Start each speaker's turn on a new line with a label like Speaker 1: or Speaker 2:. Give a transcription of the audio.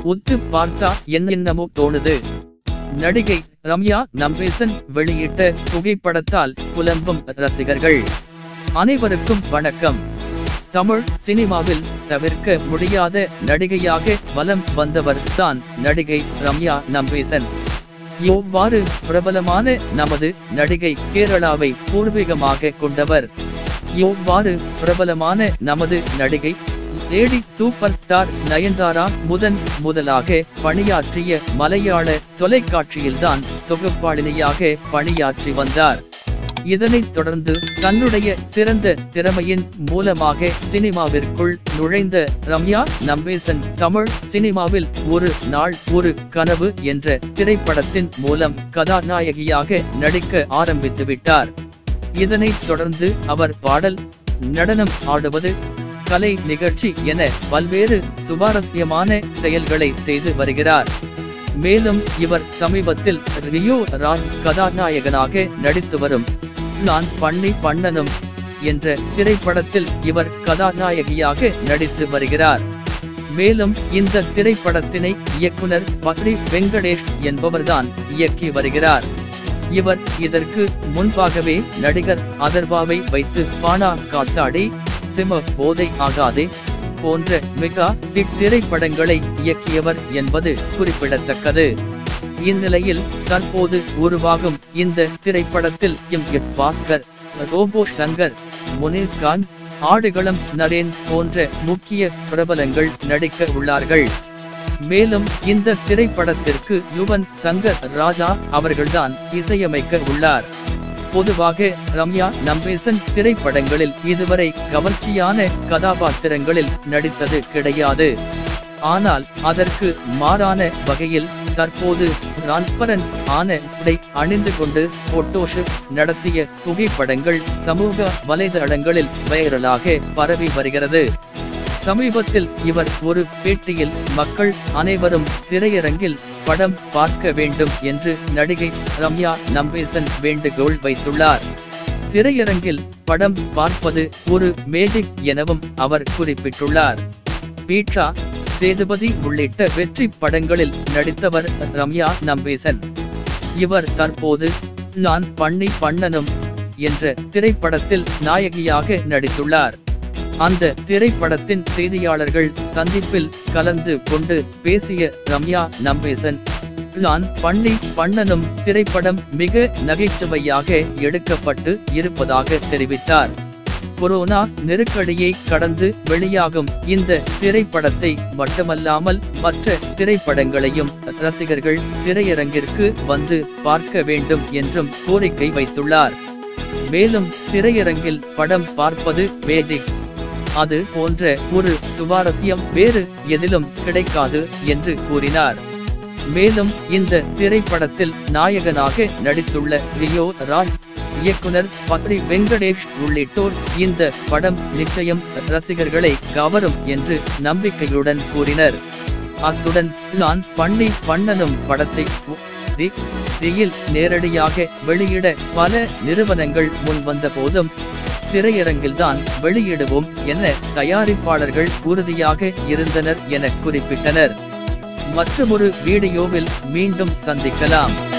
Speaker 1: உத்து பார்த்தா என்னென்னமோ தோணுது நடிகை ரம்யா நம்பேசன் வெளியிட்ட புகைப்படத்தால் புலம்பும் ரசிகர்கள் அனைவருக்கும் வணக்கம் தமிழ் சினிமாவில் தவிர்க்க முடியாத நடிகையாக வலம் வந்தவர் தான் நடிகை ரம்யா நம்பேசன் இவ்வாறு பிரபலமான நமது நடிகை கேரளாவை பூர்வீகமாக கொண்டவர் இவ்வாறு பிரபலமான நமது நடிகை லேடி சூப்பர் ஸ்டார் நயன்தாரா முதன் முதலாக பணியாற்றிய மலையாள தொலைக்காட்சியில்தான் தொகுப்பாளினியாக பணியாற்றி வந்தார் இதனைத் தொடர்ந்து தன்னுடைய சிறந்த திறமையின் மூலமாக சினிமாவிற்குள் நுழைந்த ரம்யா நம்பேசன் தமிழ் சினிமாவில் ஒரு நாள் ஒரு கனவு என்ற திரைப்படத்தின் மூலம் கதாநாயகியாக நடிக்க ஆரம்பித்து விட்டார் இதனைத் தொடர்ந்து அவர் பாடல் நடனம் ஆடுவது கலை நிகழ்ச்சி என பல்வேறு சுவாரஸ்யமான செயல்களை செய்து வருகிறார் மேலும் இவர் சமீபத்தில் ரியோ ராஜ் கதாநாயகனாக நடித்து வரும் நான் பண்ணி பண்ணனும் என்ற திரைப்படத்தில் இவர் கதாநாயகியாக நடித்து வருகிறார் மேலும் இந்த திரைப்படத்தினை இயக்குனர் பத்ரி வெங்கடேஷ் என்பவர்தான் இயக்கி வருகிறார் இவர் இதற்கு முன்பாகவே நடிகர் அதர்வாவை வைத்து பானா காத்தாடி சிம போதை ஆகாதே போன்ற மெகா ஹிட் திரைப்படங்களை இயக்கியவர் என்பது குறிப்பிடத்தக்கது இந்நிலையில் தற்போது உருவாகும் இந்த திரைப்படத்தில் M S Bhaskar Robo Shankar Munish Khan Aadukalam Naren போன்ற முக்கிய பிரபலங்கள் நடிக்க உள்ளார்கள் மேலும் இந்த திரைப்படத்திற்கு யுவன் சங்கர் ராஜா அவர்கள்தான் இசையமைக்க உள்ளார் பொதுவாக ரம்யா நம்பேசன் திரைப்படங்களில் இதுவரை கவர்ச்சியான கதாபாத்திரங்களில் நடித்தது கிடையாது ஆனால் அதற்கு மாறான வகையில் தற்போது டிரான்ஸ்பரண்ட் ஆன உடை அணிந்து கொண்டு போட்டோஷூட் நடத்திய புகைப்படங்கள் சமூக வலைதளங்களில் வைரலாக பரவி வருகிறது சமீபத்தில் இவர் ஒரு பேட்டியில் மக்கள் அனைவரும் திரையரங்கில் படம் பார்க்க வேண்டும் என்று நடிகை ரம்யா நம்பேசன் வேண்டுகோள் வைத்துள்ளார் திரையரங்கில் படம் பார்ப்பது ஒரு மேஜிக் எனவும் அவர் குறிப்பிட்டுள்ளார் பீட்சா சேதுபதி உள்ளிட்ட வெற்றி படங்களில் நடித்தவர் ரம்யா நம்பேசன் இவர் தற்போது நான் பண்ணி பண்ணனும் என்ற திரைப்படத்தில் நாயகியாக நடித்துள்ளார் அந்த திரைப்படத்தின் செய்தியாளர்கள் சந்திப்பில் கலந்து கொண்டு பேசிய ரம்யா நம்பேசன் நான் பண்ணி பண்ணனும் திரைப்படம் மிக நகைச்சுவையாக எடுக்கப்பட்டு இருப்பதாக தெரிவித்தார் கொரோனா நெருக்கடியை கடந்து வெளியாகும் இந்த திரைப்படத்தை மட்டுமல்லாமல் மற்ற திரைப்படங்களையும் ரசிகர்கள் திரையரங்கிற்கு வந்து பார்க்க வேண்டும் என்றும் கோரிக்கை வைத்துள்ளார் மேலும் திரையரங்கில் படம் பார்ப்பது மேஜிக் அது போன்ற ஒரு சுவாரஸ்யம் வேறு எதிலும் கிடைக்காது என்று கூறினார் மேலும் இந்த திரைப்படத்தில் நாயகனாக நடித்துள்ள ரியோ ராஜ் இயக்குனர் பத்ரி வெங்கடேஷ் உள்ளிட்டோர் இந்த படம் நிச்சயம் ரசிகர்களை கவரும் என்று நம்பிக்கையுடன் கூறினர் அத்துடன் நான் பண்ணி பண்ணனும் படத்தை தி தியில் நேரடியாக வெளியிட பல நிறுவனங்கள் முன் வந்த போதும் திரையரங்கில்தான் வெளியிடுவோம் என தயாரிப்பாளர்கள் உறுதியாக இருந்தனர் என குறிப்பிட்டனர் மற்றொரு வீடியோவில் மீண்டும் சந்திக்கலாம்